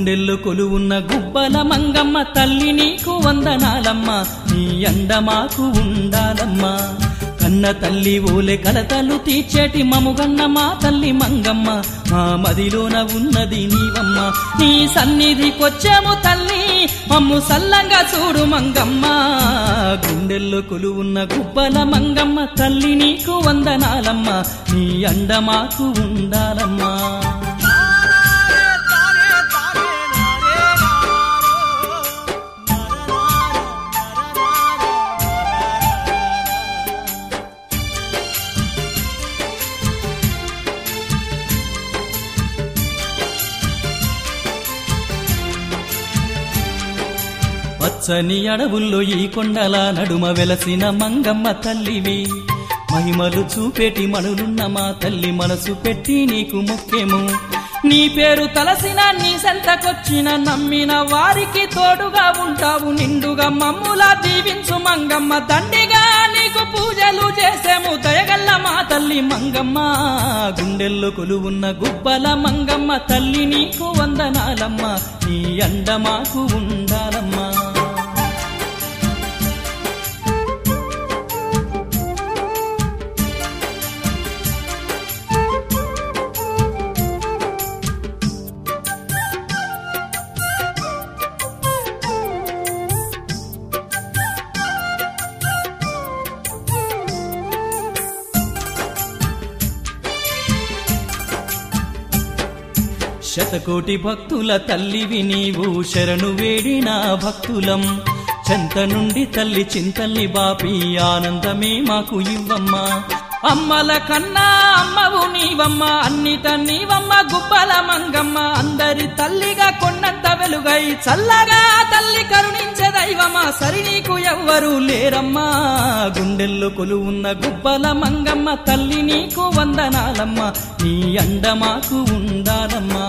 గుండెల్లో కొలువున్న గుబ్బల మంగమ్మ తల్లి నీకు వందనాలమ్మ నీ అండ మాకు ఉండాలమ్మా కన్న తల్లి ఓలే కలతలు తీర్చేటి మముగన్న మా తల్లి మంగమ్మ మా మదిలోన ఉన్నది నీవమ్మ నీ సన్నిధికొచ్చాము తల్లి మమ్ము సల్లంగా చూడు మంగమ్మ గుండెల్లో కొలువున్న గుబ్బల మంగమ్మ తల్లి నీకు వందనాలమ్మ నీ అండ మాకు ఉండాలమ్మా పచ్చని అడవుల్లో ఈ కొండల నడుమ వెలసిన మంగమ్మ తల్లివి మహిమలు చూపేటి మనులున్న మా తల్లి మనసు పెట్టి నీకు మొక్కేము నీ పేరు తలసిన నీ సంతకొచ్చిన నమ్మిన వారికి తోడుగా ఉంటావు నిండుగా మమ్ముల దీవించు మంగమ్మ దండిగా నీకు పూజలు చేసేము దయగల్ల మా తల్లి మంగమ్మ గుండెల్లో కొలువున్న గుబ్బల మంగమ్మ తల్లి నీకు వందనాలమ్మ నీ అండ మాకు ఉండాలమ్మా శతకోటి భక్తుల తల్లివి నీవు శరణు వేడిన భక్తులం చెంత నుండి తల్లి చింతల్ని బాపి ఆనందమే మాకు ఇవ్వమ్మా అమ్మల కన్నా అమ్మవు నీవమ్మ అన్నిట నీవమ్మ గుబ్బల మంగమ్మ అందరి తల్లిగా కొండంత వెలుగై చల్లగా తల్లి కరుణించే దైవమా సరి నీకు ఎవ్వరు లేరమ్మా గుండెల్లో కొలువున్న గుబ్బల మంగమ్మ తల్లి నీకు వందనాలమ్మ నీ అండ మాకు ఉండాలమ్మా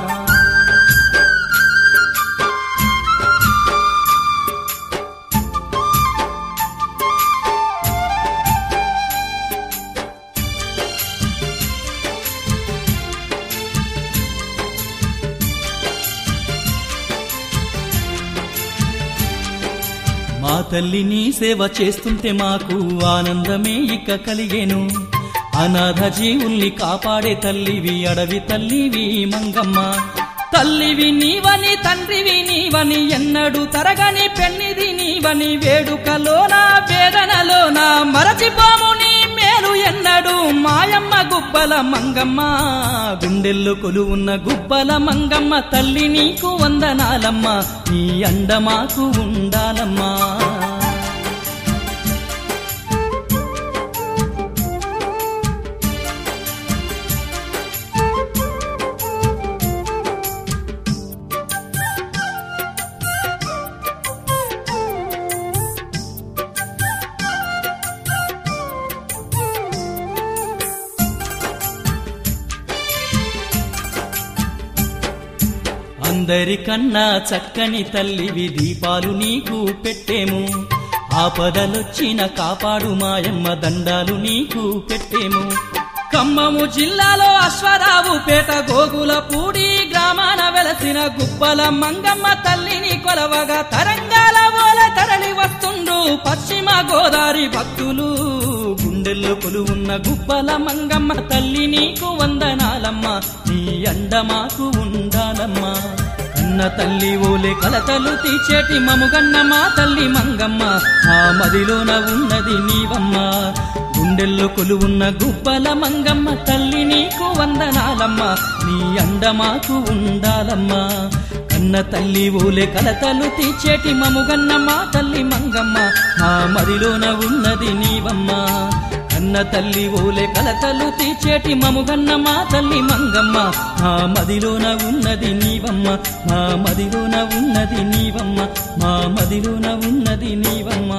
మా తల్లి నీ సేవ చేస్తుంటే మాకు ఆనందమే ఇక కలిగేను అనాథ జీవుల్ని కాపాడే తల్లివి అడవి తల్లివి మంగమ్మ తల్లివి నీవని తండ్రివి నీవని ఎన్నడు తరగని పెన్నిది నీవని వేడుకలోన వేదనలోన మరచిపోము నీ మేలు ఎన్నడు మాయమ్మ గుబ్బల మంగమ్మ గుండెల్లో కొలువున్న గుబ్బల మంగమ్మ తల్లి నీకు వందనాలమ్మ నీ అండ మాకు ఉండాలమ్మా అందరికన్నా చక్కని తల్లివి దీపాలు నీకు పెట్టేము ఆపదలొచ్చిన కాపాడు మాయమ్మ దండాలు నీకు పెట్టేము ఖమ్మము జిల్లాలో అశ్వరావు పేట గోగుల పూడి గ్రామాన వెలసిన గుప్పల మంగమ్మ తల్లిని కొలవగా తరంగాల ఓల తరలి వస్తుండ్రు పశ్చిమ గోదావరి భక్తులు గుండెల్లో కొలువున్న గుప్పల మంగమ్మ తల్లి నీకు వందనాలమ్మ నీ అండ మాకు ఉండాలమ్మా కన్న తల్లి ఓలే కలతలు తీచేటి మముగన్న మా తల్లి మంగమ్మ ఆ మదిలోన ఉన్నది నీవమ్మ గుండెల్లో కొలువున్న గుబ్బల మంగమ్మ తల్లి నీకు వందనాలమ్మ నీ అండ మాకు ఉండాలమ్మా కన్న తల్లి ఓలే కలతలు తీచేటి మముగన్న మా తల్లి మంగమ్మ ఆ మదిలోన ఉన్నది నీవమ్మ కన్న తల్లి ఓలే కలతలు తీచేటి మముగన్న మా తల్లి మంగమ్మ మా మదిలోన ఉన్నది నీవమ్మ మా మదిలోన ఉన్నది నీవమ్మ మా మదిలోన ఉన్నది నీవమ్మ